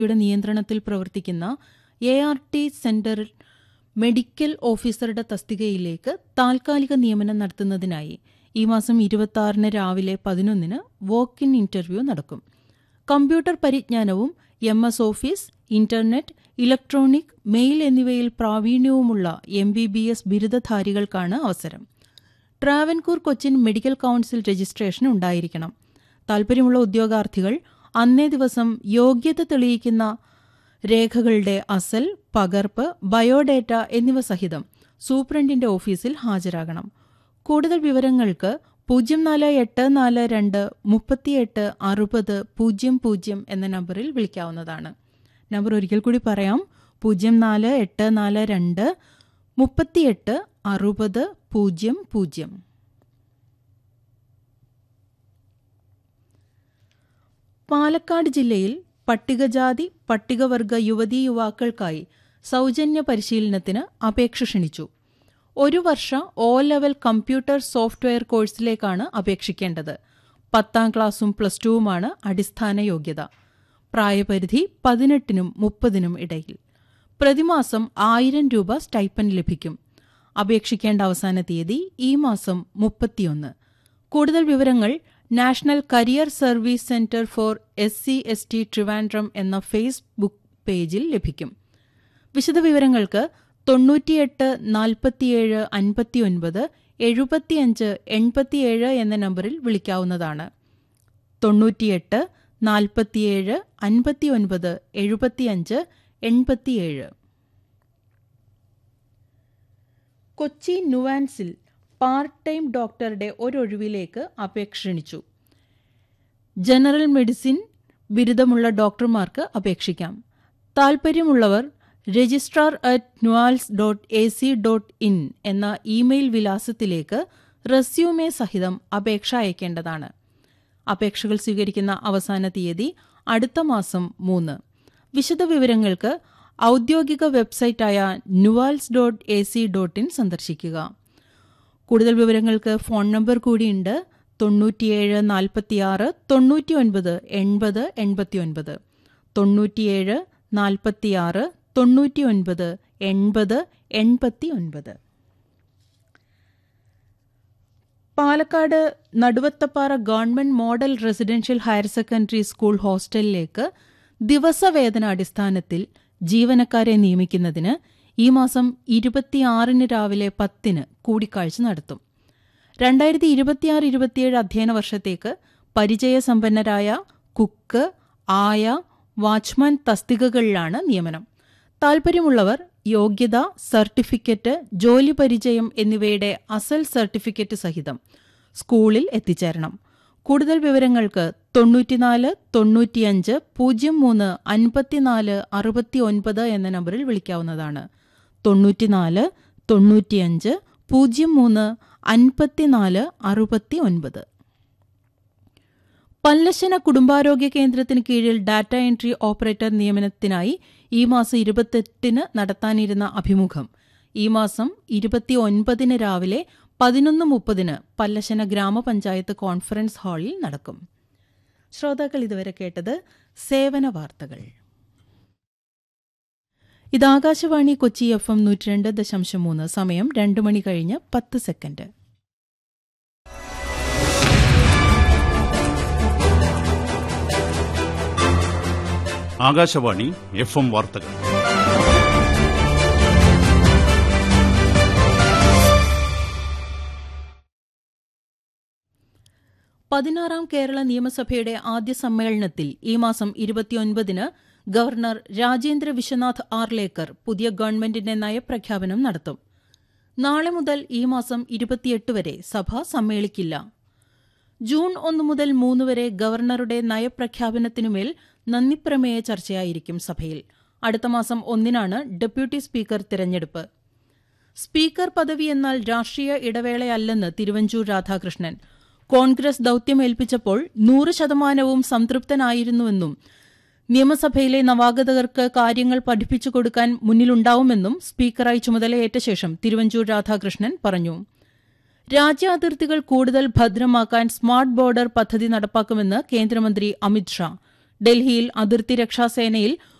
യുടെ നിയന്ത്രണത്തിൽ പ്രവർത്തിക്കുന്ന എ ആർ ടി സെന്ററിൽ മെഡിക്കൽ ഓഫീസറുടെ തസ്തികയിലേക്ക് താൽക്കാലിക നിയമനം നടത്തുന്നതിനായി ഈ മാസം ഇരുപത്തി ആറിന് രാവിലെ പതിനൊന്നിന് വോക്ക് ഇൻ ഇന്റർവ്യൂ നടക്കും കമ്പ്യൂട്ടർ പരിജ്ഞാനവും M S office internet electronic mail എന്നിവയിൽ പ്രാവീണ്യവുമുള്ള എം ബി ബി എസ് ബിരുദധാരികൾക്കാണ് അവസരം Travancore Cochin medical council registration ഉണ്ടായിരിക്കണം താൽപ്പര്യമുള്ള ഉദ്യോഗാർത്ഥികൾ അന്നേ ദിവസം യോഗ്യത തെളിയിക്കുന്ന രേഖകളുടെ അസൽ പകർപ്പ് ബയോഡേറ്റ എന്നിവ സഹിതം സൂപ്രണ്ടിന്റെ ഓഫീസിൽ ഹാജരാകണം കൂടുതൽ വിവരങ്ങൾക്ക് പൂജ്യം നാല് എട്ട് നാല് രണ്ട് മുപ്പത്തിയെട്ട് അറുപത് പൂജ്യം പൂജ്യം എന്ന നമ്പറിൽ വിളിക്കാവുന്നതാണ് നമ്പർ ഒരിക്കൽ കൂടി പറയാം പൂജ്യം നാല് എട്ട് നാല് രണ്ട് മുപ്പത്തിയെട്ട് അറുപത് പൂജ്യം പൂജ്യം പാലക്കാട് ജില്ലയിൽ പട്ടികജാതി പട്ടികവർഗ യുവതീ യുവാക്കൾക്കായി സൗജന്യ പരിശീലനത്തിന് അപേക്ഷ ക്ഷണിച്ചു ഒരു വർഷ ഒ ലെവൽ കമ്പ്യൂട്ടർ സോഫ്റ്റ്വെയർ കോഴ്സിലേക്കാണ് അപേക്ഷിക്കേണ്ടത് പത്താം ക്ലാസ്സും പ്ലസ് ടുവുമാണ് അടിസ്ഥാന യോഗ്യത പ്രായപരിധി പതിനെട്ടിനും മുപ്പതിനും ഇടയിൽ പ്രതിമാസം ആയിരം രൂപ സ്റ്റൈപ്പൻ ലഭിക്കും അപേക്ഷിക്കേണ്ട അവസാന തീയതി ഈ മാസം മുപ്പത്തിയൊന്ന് കൂടുതൽ വിവരങ്ങൾ national career service centre for S C S T Trivandrum എന്ന ഫേസ്ബുക്ക് പേജിൽ ലഭിക്കും വിശദവിവരങ്ങൾക്ക് തൊണ്ണൂറ്റിയെട്ട് നാൽപ്പത്തിയേഴ് അൻപത്തിയൊൻപത് എഴുപത്തിയഞ്ച് എൺപത്തിയേഴ് എന്ന നമ്പറിൽ വിളിക്കാവുന്നതാണ് തൊണ്ണൂറ്റിയെട്ട് നാൽപ്പത്തിയേഴ് അൻപത്തിയൊൻപത് എഴുപത്തിയഞ്ച് എൺപത്തിയേഴ് കൊച്ചി നുവാൻസിൽ പാർട്ട് ടൈം ഡോക്ടറുടെ ഒരൊഴിവിലേക്ക് അപേക്ഷ ക്ഷണിച്ചു ജനറൽ മെഡിസിൻ ബിരുദമുള്ള ഡോക്ടർമാർക്ക് അപേക്ഷിക്കാം താൽപ്പര്യമുള്ളവർ registrar at NUALS dot A C dot in എന്ന ഇമെയിൽ വിലാസത്തിലേക്ക് റെസ്യൂമെ സഹിതം അപേക്ഷ അയക്കേണ്ടതാണ് അപേക്ഷകൾ സ്വീകരിക്കുന്ന അവസാന തീയതി അടുത്ത മാസം മൂന്ന് വിശദവിവരങ്ങൾക്ക് ഔദ്യോഗിക വെബ്സൈറ്റായ NUALS dot A C dot in സന്ദർശിക്കുക കൂടുതൽ വിവരങ്ങൾക്ക് ഫോൺ നമ്പർ കൂടിയുണ്ട് തൊണ്ണൂറ്റിയേഴ് നാൽപ്പത്തിയാറ് തൊണ്ണൂറ്റി ഒൻപത് എൺപത് എൺപത്തിയൊൻപത് തൊണ്ണൂറ്റിയേഴ് നാൽപ്പത്തിയാറ് തൊണ്ണൂറ്റി ഒൻപത് എൺപത് എൺപത്തി ഒൻപത് Palakkad Naduvathappara government model residential higher secondary school ഹോസ്റ്റലിലേക്ക് ദിവസവേതന അടിസ്ഥാനത്തിൽ ജീവനക്കാരെ നിയമിക്കുന്നതിന് ഈ മാസം ഇരുപത്തിയാറിന് രാവിലെ പത്തിന് കൂടിക്കാഴ്ച നടത്തും രണ്ടായിരത്തി ഇരുപത്തിയാറ് ഇരുപത്തിയേഴ് അധ്യയന വർഷത്തേക്ക് പരിചയസമ്പന്നരായ കുക്ക് ആയ വാച്ച്മാൻ തസ്തികകളിലാണ് നിയമനം താൽപ്പര്യമുള്ളവർ യോഗ്യത സർട്ടിഫിക്കറ്റ് ജോലി പരിചയം എന്നിവയുടെ അസൽ സർട്ടിഫിക്കറ്റ് സഹിതം സ്കൂളിൽ എത്തിച്ചേരണം കൂടുതൽ വിവരങ്ങൾക്ക് തൊണ്ണൂറ്റിനാല് തൊണ്ണൂറ്റിയഞ്ച് പൂജ്യം മൂന്ന് അൻപത്തിനാല് അറുപത്തി ഒൻപത് എന്ന നമ്പറിൽ വിളിക്കാവുന്നതാണ് തൊണ്ണൂറ്റിനാല് തൊണ്ണൂറ്റിയഞ്ച് പൂജ്യം മൂന്ന് അൻപത്തിനാല് അറുപത്തി ഒൻപത് പല്ലശന കുടുംബാരോഗ്യ കേന്ദ്രത്തിന് കീഴിൽ ഡാറ്റ എൻട്രി ഓപ്പറേറ്റർ നിയമനത്തിനായി ഈ മാസം ഇരുപത്തെട്ടിന് നടത്താനിരുന്ന അഭിമുഖം ഈ മാസം ഇരുപത്തിയൊൻപതിന് രാവിലെ പതിനൊന്ന് മുപ്പതിന് പല്ലശന ഗ്രാമപഞ്ചായത്ത് കോൺഫറൻസ് ഹാളിൽ നടക്കും ശ്രോതാക്കൾ ഇതുവരെ കേട്ടത് സേവന വാർത്തകൾ ഇത് ആകാശവാണി കൊച്ചി എഫ് എം നൂറ്റി രണ്ട് ദശാംശം മൂന്ന് സമയം രണ്ട് മണി കഴിഞ്ഞ് പത്ത് സെക്കൻഡ് ആകാശവാണി എഫ് എം വാർത്തകൾ പതിനാറാം കേരള നിയമസഭയുടെ ആദ്യ സമ്മേളനത്തിൽ ഈ മാസം ഇരുപത്തിയൊൻപതിന് ഗവർണർ രാജേന്ദ്ര വിശ്വനാഥ് ആർലേക്കർ പുതിയ ഗവൺമെന്റിന്റെ നയപ്രഖ്യാപനം നടത്തും നാളെ മുതൽ ഈ മാസം ഇരുപത്തിയെട്ട് വരെ സഭ സമ്മേളിക്കില്ല ജൂൺ ഒന്ന് മുതൽ മൂന്ന് വരെ ഗവർണറുടെ നയപ്രഖ്യാപനത്തിനുമേൽ നന്ദിപ്രമേയ ചർച്ചയായിരിക്കും സഭയിൽ അടുത്ത മാസം ഒന്നിനാണ് ഡെപ്യൂട്ടി സ്പീക്കർ തിരഞ്ഞെടുപ്പ് സ്പീക്കർ പദവി എന്നാൽ രാഷ്ട്രീയ ഇടവേളയല്ലെന്ന് തിരുവഞ്ചൂർ രാധാകൃഷ്ണൻ കോൺഗ്രസ് ദൌത്യമേൽപ്പിച്ചപ്പോൾ നൂറ് ശതമാനവും സംതൃപ്തനായിരുന്നുവെന്നും നിയമസഭയിലെ നവാഗതർക്ക് കാര്യങ്ങൾ പഠിപ്പിച്ചു കൊടുക്കാൻ മുന്നിലുണ്ടാവുമെന്നും സ്പീക്കറായി ചുമതലയേറ്റ ശേഷം തിരുവഞ്ചൂർ രാധാകൃഷ്ണൻ പറഞ്ഞു രാജ്യാതിർത്തികൾ കൂടുതൽ ഭദ്രമാക്കാൻ സ്മാർട്ട് ബോർഡർ പദ്ധതി നടപ്പാക്കുമെന്ന് കേന്ദ്രമന്ത്രി അമിത്ഷാ ഡൽഹിയിൽ അതിർത്തി രക്ഷാസേനയിൽ